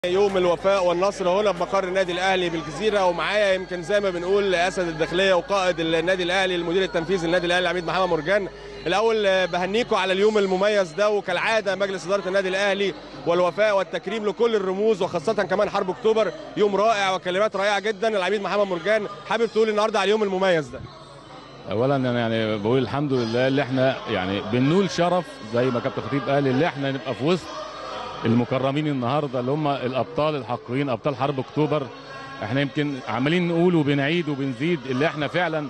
يوم الوفاء والنصر هنا بمقر النادي الاهلي بالجزيره ومعايا يمكن زي ما بنقول اسد الداخليه وقائد النادي الاهلي المدير التنفيذي للنادي الاهلي العميد محمد مرجان الاول بهنيكم على اليوم المميز ده وكالعاده مجلس اداره النادي الاهلي والوفاء والتكريم لكل الرموز وخاصه كمان حرب اكتوبر يوم رائع وكلمات رائعه جدا العميد محمد مرجان حابب تقول النهارده على اليوم المميز ده اولا انا يعني بقول الحمد لله اللي احنا يعني بنقول شرف زي ما كابتن خطيب قال اللي احنا نبقى في وسط المكرمين النهارده اللي هم الابطال الحقيقيين ابطال حرب اكتوبر احنا يمكن عمالين نقول وبنعيد وبنزيد اللي احنا فعلا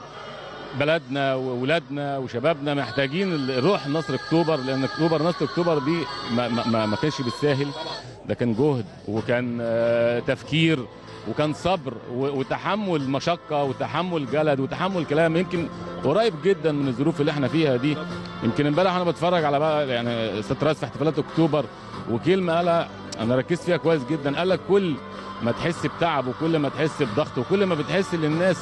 بلدنا واولادنا وشبابنا محتاجين روح نصر اكتوبر لان اكتوبر نصر اكتوبر دي ما, ما, ما كانش بالساهل ده كان جهد وكان آه تفكير وكان صبر وتحمل مشقه وتحمل جلد وتحمل كلام يمكن قريب جدا من الظروف اللي احنا فيها دي يمكن امبارح انا بتفرج على بقى يعني ست راس في احتفالات اكتوبر وكلمه قالها انا ركزت فيها كويس جدا قال لك كل ما تحس بتعب وكل ما تحس بضغط وكل ما بتحس ان الناس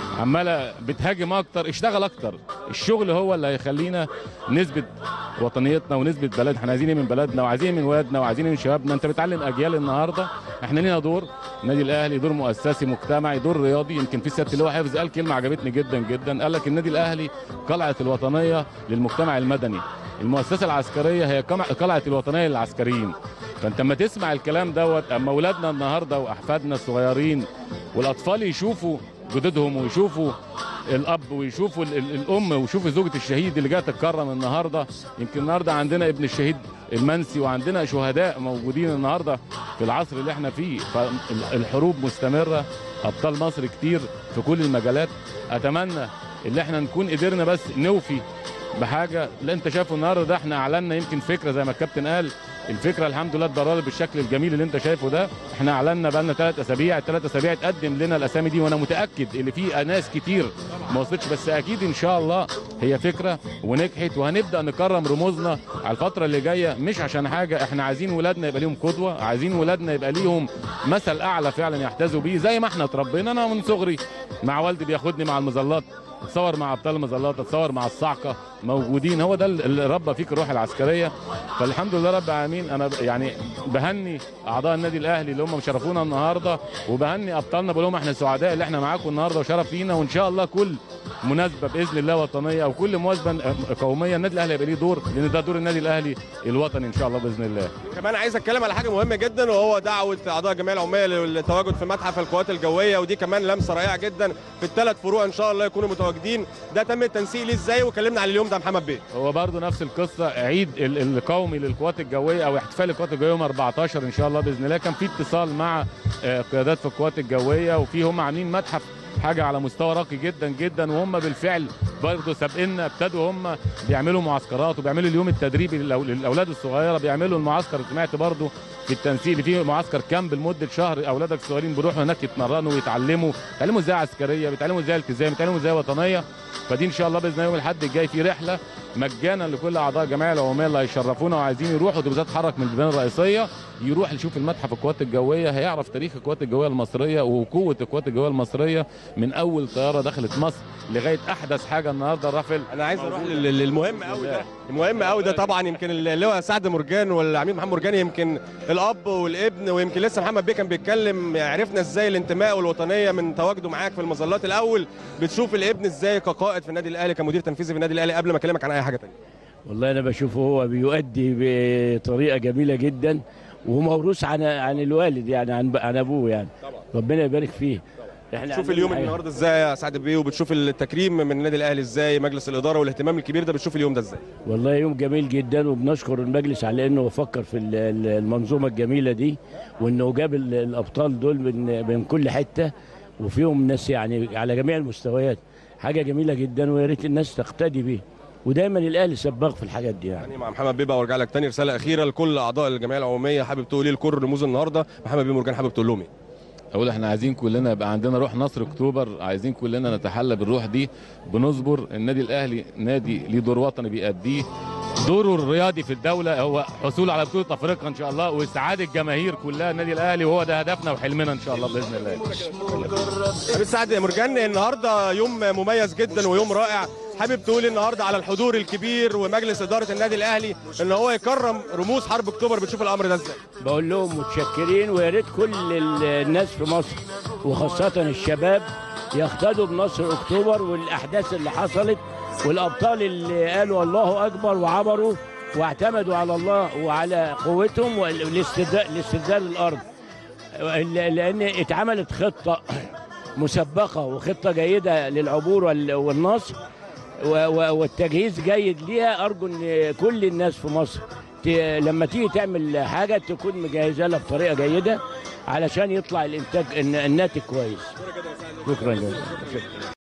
عماله بتهاجم اكتر اشتغل اكتر الشغل هو اللي هيخلينا نثبت وطنيتنا ونثبت بلد احنا عايزين من بلدنا وعايزين من ولادنا وعايزين من شبابنا انت بتعلم اجيال النهارده احنا لينا دور النادي الاهلي دور مؤسسي مجتمعي دور رياضي يمكن في سياده اللواء حافظ قال كلمه عجبتني جدا جدا قال لك النادي الاهلي قلعه الوطنيه للمجتمع المدني المؤسسه العسكريه هي قلعه الوطنيه للعسكريين فانت اما تسمع الكلام دوت اما اولادنا النهارده واحفادنا الصغيرين والاطفال يشوفوا جدودهم ويشوفوا الاب ويشوفوا الام ويشوفوا زوجة الشهيد اللي جايه تتكرم النهارده يمكن النهارده عندنا ابن الشهيد المنسي وعندنا شهداء موجودين النهارده في العصر اللي احنا فيه فالحروب مستمره ابطال مصر كتير في كل المجالات اتمنى اللي احنا نكون قدرنا بس نوفي بحاجه اللي انت شايفه النهارده ده احنا اعلنا يمكن فكره زي ما الكابتن قال الفكره الحمد لله اتبررت بالشكل الجميل اللي انت شايفه ده احنا اعلنا بقى لنا ثلاث اسابيع الثلاث اسابيع تقدم لنا الاسامي دي وانا متاكد اللي في ناس كتير ما وصلتش بس اكيد ان شاء الله هي فكره ونجحت وهنبدا نكرم رموزنا على الفتره اللي جايه مش عشان حاجه احنا عايزين ولادنا يبقى ليهم قدوه عايزين ولادنا يبقى ليهم مثل اعلى فعلا يحتذوا بيه زي ما احنا اتربينا انا من صغري مع والدي بياخدني مع المظلات اتصور مع ابطال المظلات اتصور مع الصعقه موجودين هو ده اللي ربى فيك الروح العسكريه فالحمد لله رب العالمين انا يعني بهني اعضاء النادي الاهلي اللي هم مشرفونا النهارده وبهني ابطالنا بقول لهم احنا سعداء اللي احنا معاكم النهارده وشرف لينا وان شاء الله كل مناسبه باذن الله وطنيه او كل مناسبه قوميه النادي الاهلي هيبقى ليه دور لان ده دور النادي الاهلي الوطني ان شاء الله باذن الله. كمان عايز اتكلم على حاجه مهمه جدا وهو دعوه اعضاء جمعيه العمال للتواجد في متحف القوات الجويه ودي كمان لمسه رائعه جدا في الثلاث فروع ان شاء الله يكونوا متواجدين ده تم التنسيق ليه ازاي وكلمنا على اليوم ده محمد بيه. هو برضه نفس القصه عيد القومي للقوات الجويه او احتفال القوات الجويه يوم 14 ان شاء الله باذن الله كان في اتصال مع قيادات في القوات الجويه وفي هم عاملين متحف حاجه على مستوى راقي جدا جدا وهم بالفعل برضه سابقنا ابتدوا هم بيعملوا معسكرات وبيعملوا اليوم التدريبي للاولاد الصغيره بيعملوا المعسكر سمعت برضه في التنسيق اللي فيه معسكر كامب لمده شهر اولادك الصغيرين بيروحوا هناك يتمرنوا ويتعلموا يتعلموا ازاي عسكريه بيتعلموا ازاي التزام بيتعلموا ازاي وطنيه فدي ان شاء الله باذن الله يوم الاحد الجاي في رحله مجانا لكل اعضاء الجمعيه العموميه اللي هيشرفونا وعايزين يروحوا دي تتحرك من البلدان الرئيسيه يروح يشوف المتحف القوات الجويه هيعرف تاريخ القوات الجويه المصريه وقوه القوات الجويه المصريه من اول طياره دخلت مصر لغايه احدث حاجه النهارده الرافل انا عايز اروح للمهم قوي ده المهم قوي ده طبعا يمكن اللواء سعد مرجان والعميد محمد مرجان يمكن الاب والابن ويمكن لسه محمد بيه كان بيتكلم عرفنا ازاي الانتماء والوطنيه من تواجده معاك في المظلات الاول بتشوف الابن ازاي كقائد في النادي الاهلي كمدير تنفيذي في النادي الاهلي قبل ما اكلمك عن اي حاجه ثانيه والله انا بشوفه هو بيؤدي بطريقه جميله جدا وهو موروث عن عن الوالد يعني عن عن ابوه يعني طبعا ربنا يبارك فيه احنا بتشوف اليوم النهارده ازاي يا سعد بيه وبتشوف التكريم من النادي الاهلي ازاي مجلس الاداره والاهتمام الكبير ده بتشوف اليوم ده ازاي والله يوم جميل جدا وبنشكر المجلس على انه فكر في المنظومه الجميله دي وانه جاب الابطال دول من من كل حته وفيهم ناس يعني على جميع المستويات حاجه جميله جدا ويا ريت الناس تقتدي بيه ودايما الاهلي سباق في الحاجات دي يعني, يعني مع محمد بيه بقى وارجع لك تاني رساله اخيره لكل اعضاء الجمعيه العموميه حابب تقول ايه لكل رموز النهارده محمد بيه مرجان حابب تقول لهم ايه اقول احنا عايزين كلنا يبقى عندنا روح نصر اكتوبر عايزين كلنا نتحلى بالروح دي بنصبر النادي الاهلي نادي ليه دور وطني بيأديه دوره الرياضي في الدوله هو حصول على بطوله افريقيا ان شاء الله واسعاد الجماهير كلها النادي الاهلي وهو ده هدفنا وحلمنا ان شاء الله باذن الله سعد مرجان النهارده يوم مميز جدا ويوم رائع حابب تقول النهارده على الحضور الكبير ومجلس اداره النادي الاهلي ان هو يكرم رموز حرب اكتوبر بتشوف الامر ده ازاي بقول لهم متشكرين ويا ريت كل ال- الناس في مصر وخاصة الشباب يقتدوا بنصر اكتوبر والاحداث اللي حصلت والابطال اللي قالوا الله اكبر وعبروا واعتمدوا على الله وعلى قوتهم والاسترداد لاسترداد الارض ل- لان اتعملت خطه مسبقه وخطه جيده للعبور وال- والنصر و- و- والتجهيز جيد ليها ارجو ان كل الناس في مصر ت- لما تيجي تعمل حاجه تكون مجهزه لها بطريقه جيده علشان يطلع الانتاج الناتج كويس شكرا جزيلا